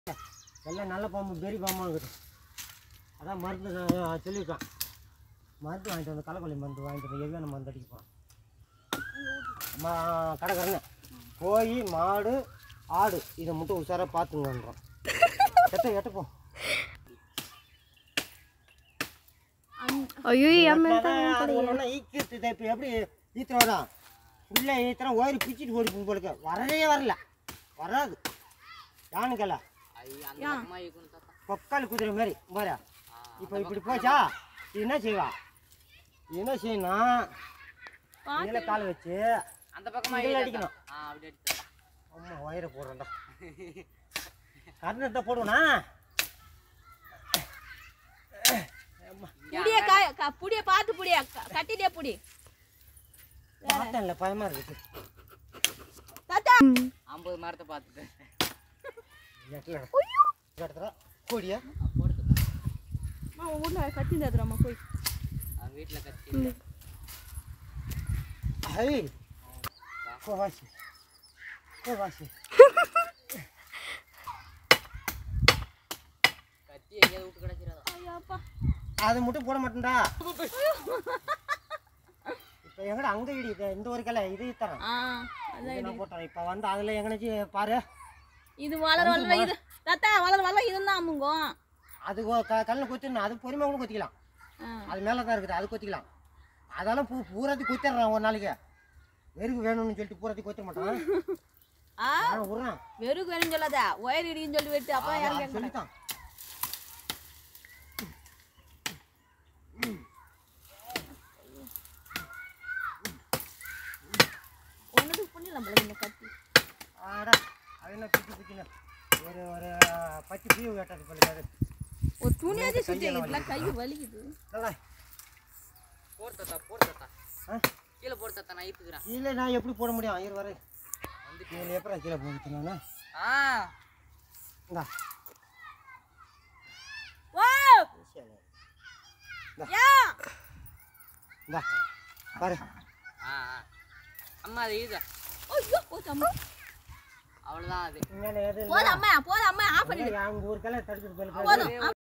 எல்லாம் நல்ல பாம்பு பெரிய பாம்பு இருக்குது அதான் மருந்து நான் சொல்லியிருக்கேன் மருந்து வாங்கிட்டு வந்து களைக்கொல்லி மருந்து வாங்கிட்டு வந்து எவ்வியான மருந்து அடிக்க போகிறோம் மா கடைக்காரங்க கோழி மாடு ஆடு இதை மட்டும் உஷாராக பார்த்துங்கன்றோம் எட்ட எட்டப்போம் ஐயோ ஈக்கிறது இப்போ எப்படி ஈத்துறோடா உள்ளே ஈத்துறோம் ஓரி பிச்சுட்டு ஓடி போலுக்கு வரவே வரல வராது யானுக்கல கொக்கால் குதிரை மாதிரி பாரு இப்போ இப்படி போச்சா இது என்ன செய்வா இது என்ன செய்யணும் இதில் கால் வச்சு அந்த பக்கமா இதில் அடிக்கணும் ஆ அப்படி அடிச்சு அம்மா வயிறை போடுறேன்டா கருணத்தை போடுவனா புடிய காய க- புடிய பார்த்து புடிய க- கட்டிட்டே புடி பார்த்தேன் இல்லை பயமாக இருக்குது தாத்தா ஐம்பது மரத்தை பார்த்துட்டு எட்டில் இடத்துல கோடியா அம்மா உன் வீட்ல கத்தி தருமா போய் அவன் வீட்டில் கத்தி ஐ கோவாசி கோவாசி கத்தி எங்கேயாவது விட்டு கிடச்சிடாதா ஐயாப்பா அது மட்டும் போட மாட்டேன்டா இப்போ எங்கடா அங்கே இடி இது இந்த ஒரு கிளை இது தரேன் ஆ அதான் இது நான் போட்டேன் இப்போ வந்து அதில் எங்கனாச்சு பாரு இது வளர வளர இது தாத்தா வளர வளர இதுதான் அமுங்கும் அது கொ- க கல்லில் குத்திடணும் அது பொறுமையாக கூட குத்திக்கலாம் ஆ. அது மேலே தான் இருக்குது அது குத்திக்கலாம் அதெல்லாம் பூ பூராத்தி குத்திடுறான் ஒரு நாளைக்கு வெறுக்கு வேணும்னு சொல்லிட்டு பூராத்தி குத்த மாட்டான் ஆ நான் விட்றான் வெறுக்கு வேணும்னு சொல்லாத ஒயர் இடிக்குன்னு சொல்லி வெட்டு அப்போ இறங்க சொல்லித்தான் ஒன்றுக்கு பண்ணிடலாம் போல இந்த கத்தி ஆடா அது என்ன பிச்சு பிச்சுன்னு ஒரு ஒரு பச்சை பூ வெட்டாது சொல்லிட்டாரு ஒரு துணியாச்சும் சுற்றி வைக்கலாம் கை வலிக்குது நல்லா போடு தாத்தா போடு தாத்தா ஆ கீழே போடு தாத்தா நான் இப்புக்கிறேன் கீழே நான் எப்படி போட முடியும் இரு வரை கீழே எப்படா கீழே போட்டு நானு ஆ இந்தா ஓ யா இந்தா பாரு ஆ ஆ. அம்மா அது இதுதான் ஐயோ போச்சு அம்மா அவ்வளோதான் அது இங்கே எது போதும் அம்மா போதும் அம்மா ஆஃப் பண்ணி இல்லை அவங்க ஊருக்கெல்லாம் தடுக்கிறது போல போதும்